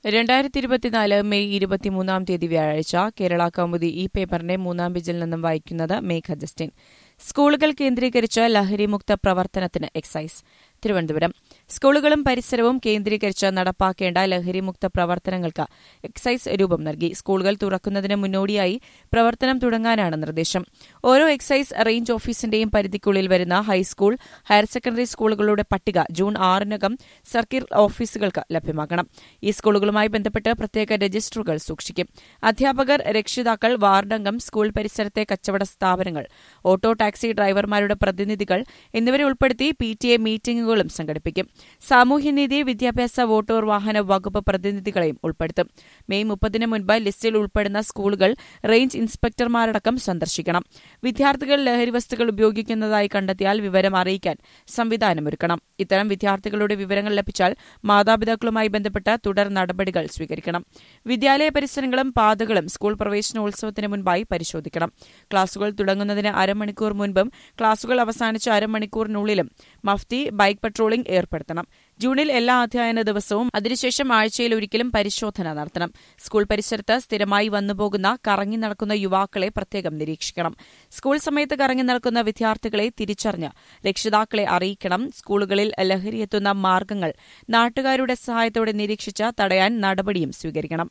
രണ്ടായിരത്തി ഇരുപത്തിനാല് മെയ് ഇരുപത്തിമൂന്നാം തീയതി വ്യാഴാഴ്ച കേരള കൗമുദി ഈ പേപ്പറിന്റെ മൂന്നാം പേജിൽ നിന്നും വായിക്കുന്നത് മേഘ ജസ്റ്റിൻ സ്കൂളുകൾ കേന്ദ്രീകരിച്ച് ലഹരിമുക്ത പ്രവർത്തനത്തിന് എക്സൈസ് തിരുവനന്തപുരം സ്കൂളുകളും പരിസരവും കേന്ദ്രീകരിച്ച് നടപ്പാക്കേണ്ട ലഹരിമുക്ത പ്രവർത്തനങ്ങൾക്ക് എക്സൈസ് രൂപം നൽകി സ്കൂളുകൾ തുറക്കുന്നതിന് മുന്നോടിയായി പ്രവർത്തനം തുടങ്ങാനാണ് നിർദ്ദേശം ഓരോ എക്സൈസ് റേഞ്ച് ഓഫീസിന്റെയും പരിധിക്കുള്ളിൽ വരുന്ന ഹൈസ്കൂൾ ഹയർ സെക്കൻഡറി സ്കൂളുകളുടെ പട്ടിക ജൂൺ ആറിനകം സർക്കിൾ ഓഫീസുകൾക്ക് ലഭ്യമാക്കണം ഈ സ്കൂളുകളുമായി ബന്ധപ്പെട്ട് പ്രത്യേക രജിസ്റ്ററുകൾ സൂക്ഷിക്കും അധ്യാപകർ രക്ഷിതാക്കൾ വാർഡംഗം സ്കൂൾ പരിസരത്തെ കച്ചവട സ്ഥാപനങ്ങൾ ഓട്ടോ ടാക്സി ഡ്രൈവർമാരുടെ പ്രതിനിധികൾ എന്നിവരെ ഉൾപ്പെടുത്തി പി ടി എ മീറ്റിംഗുകളും സംഘടിപ്പിക്കും സാമൂഹ്യനീതി വിദ്യാഭ്യാസ വോട്ടോർ വാഹന വകുപ്പ് പ്രതിനിധികളെയും ഉൾപ്പെടുത്തും മെയ് മുപ്പതിന് മുൻപ് ലിസ്റ്റിൽ ഉൾപ്പെടുന്ന സ്കൂളുകൾ റേഞ്ച് ഇൻസ്പെക്ടർമാരടക്കം സന്ദർശിക്കണം വിദ്യാർത്ഥികൾ ലഹരി വസ്തുക്കൾ ഉപയോഗിക്കുന്നതായി കണ്ടെത്തിയാൽ വിവരം അറിയിക്കാൻ സംവിധാനമൊരുക്കണം ഇത്തരം വിദ്യാർത്ഥികളുടെ വിവരങ്ങൾ ലഭിച്ചാൽ മാതാപിതാക്കളുമായി ബന്ധപ്പെട്ട തുടർ നടപടികൾ സ്വീകരിക്കണം വിദ്യാലയ പരിസരങ്ങളും പാതകളും സ്കൂൾ പ്രവേശനോത്സവത്തിന് മുൻപായി പരിശോധിക്കണം ക്ലാസുകൾ തുടങ്ങുന്നതിന് അരമണിക്കൂർ മുൻപും ക്ലാസുകൾ അവസാനിച്ച അരമണിക്കൂറിനുള്ളിലും മഫ്തി ബൈക്ക് പട്രോളിംഗ് ഏർപ്പെടുത്തണം ജൂണിൽ എല്ലാ അധ്യയന ദിവസവും അതിനുശേഷം ആഴ്ചയിൽ ഒരിക്കലും പരിശോധന നടത്തണം സ്കൂൾ പരിസരത്ത് സ്ഥിരമായി വന്നുപോകുന്ന കറങ്ങി നടക്കുന്ന യുവാക്കളെ പ്രത്യേകം നിരീക്ഷിക്കണം സ്കൂൾ സമയത്ത് കറങ്ങി നടക്കുന്ന വിദ്യാർത്ഥികളെ തിരിച്ചറിഞ്ഞ് രക്ഷിതാക്കളെ അറിയിക്കണം സ്കൂളുകളിൽ ലഹരിയെത്തുന്ന മാർഗങ്ങൾ നാട്ടുകാരുടെ സഹായത്തോടെ നിരീക്ഷിച്ച് തടയാൻ നടപടിയും സ്വീകരിക്കണം